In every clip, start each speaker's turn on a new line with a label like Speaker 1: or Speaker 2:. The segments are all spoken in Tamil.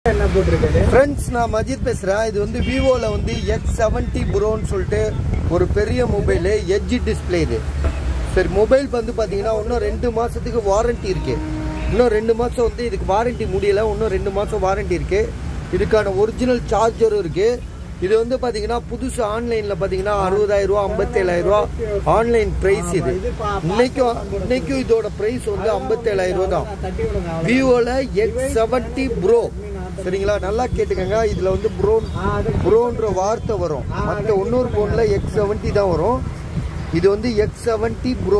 Speaker 1: என்ன போட்டிருக்குது
Speaker 2: ஃப்ரெண்ட்ஸ் நான் மஜித் பேசுகிறேன் இது வந்து விவோவில் வந்து எக்ஸ் செவன்ட்டி ப்ரோன்னு சொல்லிட்டு ஒரு பெரிய மொபைலு எட்ஜ் டிஸ்பிளே இது சரி மொபைல் வந்து பார்த்தீங்கன்னா இன்னும் ரெண்டு மாதத்துக்கு வாரண்ட்டி இருக்குது இன்னும் ரெண்டு மாதம் வந்து இதுக்கு வாரண்ட்டி முடியல இன்னும் ரெண்டு மாதம் வாரண்ட்டி இருக்குது இதுக்கான ஒரிஜினல் சார்ஜரும் இருக்குது இது வந்து பார்த்தீங்கன்னா புதுசு ஆன்லைனில் பார்த்தீங்கன்னா அறுபதாயிரம் ரூபா ஐம்பத்தேழாயிரம் ரூபா ஆன்லைன் ப்ரைஸ் இது இன்னைக்கும் இன்னைக்கும் இதோட ப்ரைஸ் வந்து ஐம்பத்தேழாயிரம் ரூபா தான்
Speaker 1: தட்டி விடுங்க அவரை.
Speaker 2: விவோல எக்ஸ் செவன்ட்டி ப்ரோ சரிங்களா நல்லா கேட்டுக்கங்க இதுல வந்து ப்ரோன் ப்ரோன்ற வார்த்தை வரும் மற்ற இன்னொரு ஃபோன்ல எக்ஸ் செவன்ட்டி தான் வரும் இது வந்து எக்ஸ் செவன்ட்டி ப்ரோ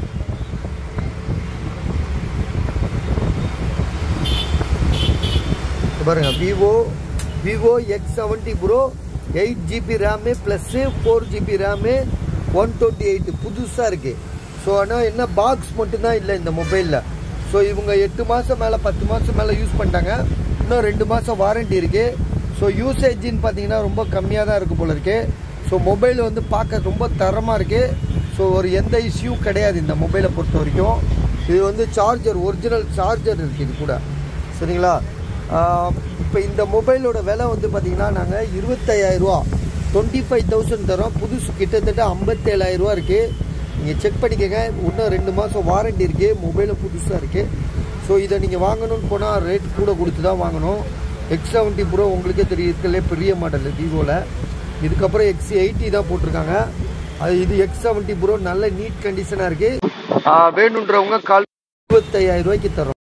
Speaker 2: பாருங்க Vivo Vivo X seventy pro eight GB RAM plus four GB RAM one twenty eight புதுசாக இருக்குது ஸோ ஆனால் என்ன பாக்ஸ் மட்டும்தான் இல்லை இந்த மொபைலில் ஸோ இவங்க எட்டு மாதம் மேலே பத்து மாதம் மேலே யூஸ் பண்ணிட்டாங்க இன்னும் ரெண்டு மாதம் வாரண்டி இருக்குது ஸோ யூசேஜின்னு பார்த்தீங்கன்னா ரொம்ப கம்மியாக தான் இருக்குது போல இருக்குது ஸோ மொபைல் வந்து பார்க்க ரொம்ப தரமாக இருக்குது ஸோ ஒரு எந்த இஷ்யூவும் கிடையாது இந்த மொபைலை பொறுத்த வரைக்கும் இது வந்து சார்ஜர் ஒரிஜினல் சார்ஜர் இருக்குது இது கூட சரிங்களா இப்போ இந்த மொபைலோட விலை வந்து பார்த்தீங்கன்னா நாங்கள் இருபத்தையாயிரரூவா டுவெண்ட்டி ஃபைவ் தௌசண்ட் தரோம் புதுசு கிட்டத்தட்ட ஐம்பத்தேழாயிரரூவா இருக்குது நீங்கள் செக் பண்ணிக்கங்க இன்னும் ரெண்டு மாதம் வாரண்டி இருக்குது மொபைலும் புதுசாக இருக்குது ஸோ இதை நீங்கள் வாங்கணும்னு போனால் ரேட் கூட கொடுத்து தான் வாங்கணும் எக்ஸ் செவன்ட்டி ப்ரோ உங்களுக்கே தெரியும் இருக்கலே பெரிய மாடல் விவோவில் இதுக்கப்புறம் எக்ஸ் எயிட்டி தான் போட்டிருக்காங்க அது இது எக்ஸ் செவன்ட்டி ப்ரோ நல்ல நீட் கண்டிஷனாக இருக்குது வேணுன்றவங்க கால் இருபத்தையாயிரம் ரூபாய்க்கு தரோம்